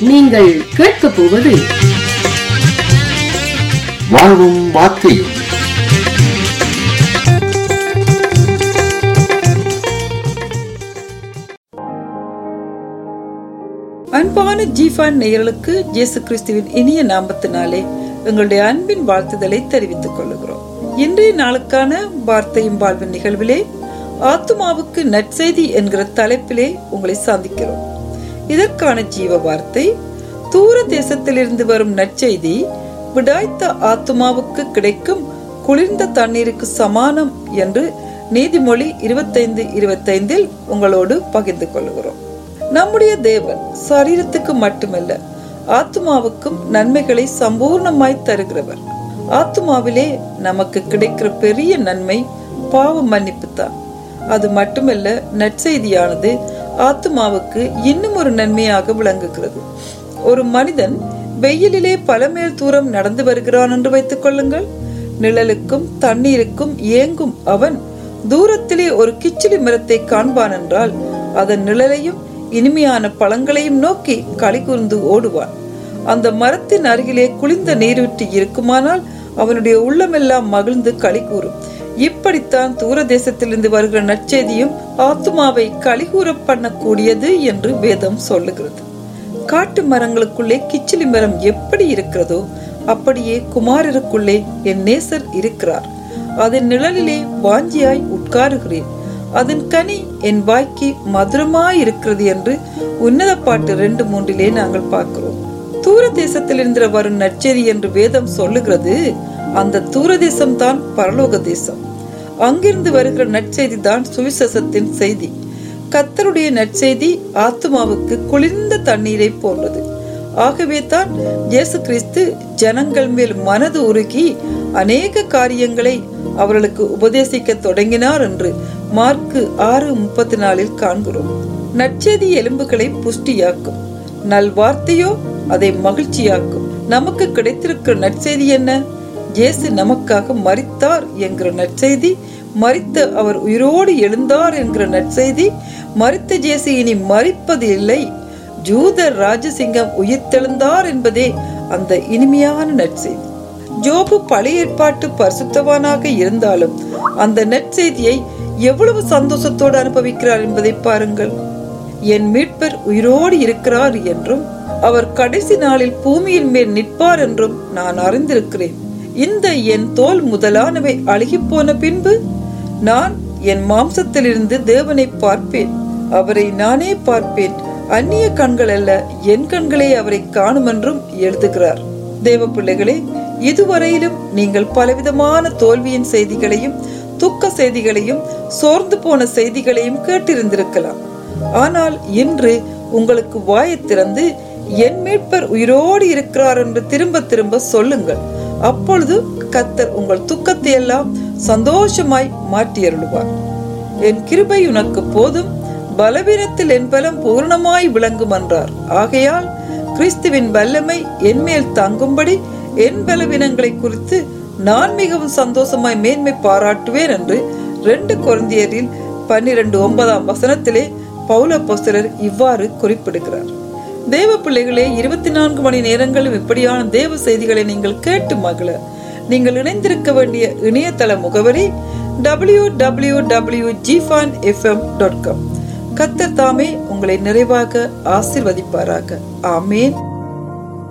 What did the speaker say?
நீங்கள் கேட்கப் போவது வாழ்வும் வார்த்தையும் அன்பான ஜீஃபான் நேயர்களுக்கு இயேசு கிறிஸ்துவின் இனிய நாமத்தினாலே எங்களுடைய அன்பின் வாழ்த்துதலை தெரிவித்துக் கொள்கிறோம் இன்றைய நாளுக்கான வார்த்தையும் வாழ்வின் நிகழ்விலே ஆத்துமாவுக்கு நற்செய்தி என்கிற தலைப்பிலே உங்களை சந்திக்கிறோம் இதற்கான ஜீவ வார்த்தை தூர தேசத்திலிருந்து வரும் நற்செய்தி விடாய்த்த ஆத்துமாவுக்கு கிடைக்கும் குளிர்ந்த தண்ணீருக்கு சமானம் என்று நீதிமொழி இருபத்தைந்து இருபத்தைந்தில் உங்களோடு பகிர்ந்து கொள்கிறோம் நம்முடைய தேவன் சரீரத்துக்கு மட்டுமல்ல ஆத்மாவுக்கும் நன்மைகளை சம்பூர்ணமாய் தருகிறவர் ஆத்மாவிலே நமக்கு கிடைக்கிற பெரிய நன்மை பாவ மன்னிப்பு தான் அது மட்டுமல்ல நற்செய்தியானது ஆத்மாவுக்கு இன்னும் ஒரு நன்மையாக விளங்குகிறது ஒரு மனிதன் வெயிலிலே பல மைல் தூரம் நடந்து வருகிறான் என்று வைத்துக் கொள்ளுங்கள் நிழலுக்கும் தண்ணீருக்கும் ஏங்கும் அவன் தூரத்திலே ஒரு கிச்சிலி மரத்தை காண்பான் என்றால் அதன் நிழலையும் இனிமையான பழங்களையும் நோக்கி களி கூர்ந்து ஓடுவான் அந்த மரத்தின் அருகிலே குளிர்ந்த நீரூற்றி இருக்குமானால் அவனுடைய உள்ளமெல்லாம் மகிழ்ந்து களி கூறும் இப்படித்தான் தூர தேசத்திலிருந்து வருகிற நற்செய்தியும் ஆத்துமாவை களிகூற பண்ணக்கூடியது என்று வேதம் சொல்லுகிறது காட்டு மரங்களுக்குள்ளே கிச்சிலி மரம் எப்படி இருக்கிறதோ அப்படியே குமாரருக்குள்ளே என் நேசர் இருக்கிறார் அதன் நிழலிலே வாஞ்சியாய் உட்காருகிறேன் அதன் கனி என் வாய்க்கு மதுரமாய் இருக்கிறது என்று உன்னத பாட்டு ரெண்டு மூன்றிலே நாங்கள் பார்க்கிறோம் தூர தேசத்திலிருந்து வரும் நற்செய்தி என்று வேதம் சொல்லுகிறது அந்த தூர தேசம் தான் பரலோக தேசம் அங்கிருந்து வருகிற நற்செய்தி தான் சுவிசேஷத்தின் செய்தி கத்தருடைய நற்செய்தி ஆத்மாவுக்கு குளிர்ந்த தண்ணீரை போன்றது ஆகவே தான் இயேசு கிறிஸ்து ஜனங்கள் மேல் மனது உருகி அநேக காரியங்களை அவர்களுக்கு உபதேசிக்க தொடங்கினார் என்று மார்க்கு ஆறு முப்பத்தி நாலில் காண்கிறோம் நற்செய்தி எலும்புகளை புஷ்டியாக்கும் நல்வார்த்தையோ அதை மகிழ்ச்சியாக்கும் நமக்கு கிடைத்திருக்கிற நற்செய்தி என்ன இயேசு நமக்காக மரித்தார் என்கிற நற்செய்தி மரித்த அவர் உயிரோடு எழுந்தார் என்கிற நற்செய்தி மரித்த ஜேசு இனி மறிப்பது இல்லை ஜூதர் ராஜசிங்கம் உயிர்த்தெழுந்தார் என்பதே அந்த இனிமையான நற்செய்தி ஜோபு பழைய ஏற்பாட்டு பரிசுத்தவானாக இருந்தாலும் அந்த நற்செய்தியை எவ்வளவு சந்தோஷத்தோடு அனுபவிக்கிறார் என்பதை பாருங்கள் என் மீட்பர் உயிரோடு இருக்கிறார் என்றும் அவர் கடைசி நாளில் பூமியின் மேல் நிற்பார் என்றும் நான் அறிந்திருக்கிறேன் இந்த என் தோல் முதலானவை அழுகி போன பின்பு நான் என் மாம்சத்திலிருந்து தேவனை பார்ப்பேன் அவரை நானே பார்ப்பேன் அந்நிய கண்கள் அல்ல என் கண்களே அவரை காணும் என்றும் எழுதுகிறார் தேவ பிள்ளைகளே இதுவரையிலும் நீங்கள் பலவிதமான தோல்வியின் செய்திகளையும் துக்க செய்திகளையும் சோர்ந்து போன செய்திகளையும் கேட்டிருந்திருக்கலாம் ஆனால் இன்று உங்களுக்கு வாயை திறந்து என் மீட்பர் உயிரோடு இருக்கிறார் என்று திரும்ப திரும்ப சொல்லுங்கள் அப்பொழுது கத்தர் உங்கள் துக்கத்தை எல்லாம் சந்தோஷமாய் மாற்றியருளுவார் என் கிருபை உனக்கு போதும் பலவீனத்தில் என் பலம் பூர்ணமாய் விளங்கும் என்றார் ஆகையால் கிறிஸ்துவின் வல்லமை என் மேல் தங்கும்படி என் பலவீனங்களை குறித்து நான் மிகவும் சந்தோஷமாய் மேன்மை பாராட்டுவேன் என்று ரெண்டு குழந்தையரில் பன்னிரண்டு ஒன்பதாம் வசனத்திலே பௌல பொஸ்தலர் இவ்வாறு குறிப்பிடுகிறார் தேவ பிள்ளைகளே இருபத்தி நான்கு மணி நேரங்களும் இப்படியான தேவ செய்திகளை நீங்கள் கேட்டு மகள நீங்கள் இணைந்திருக்க வேண்டிய இணையதள முகவரி W W W jifan FM dot com Qatar தாமே உங்களை நிறைவாக ஆசிர்வதிப்பாராக ஆமேன்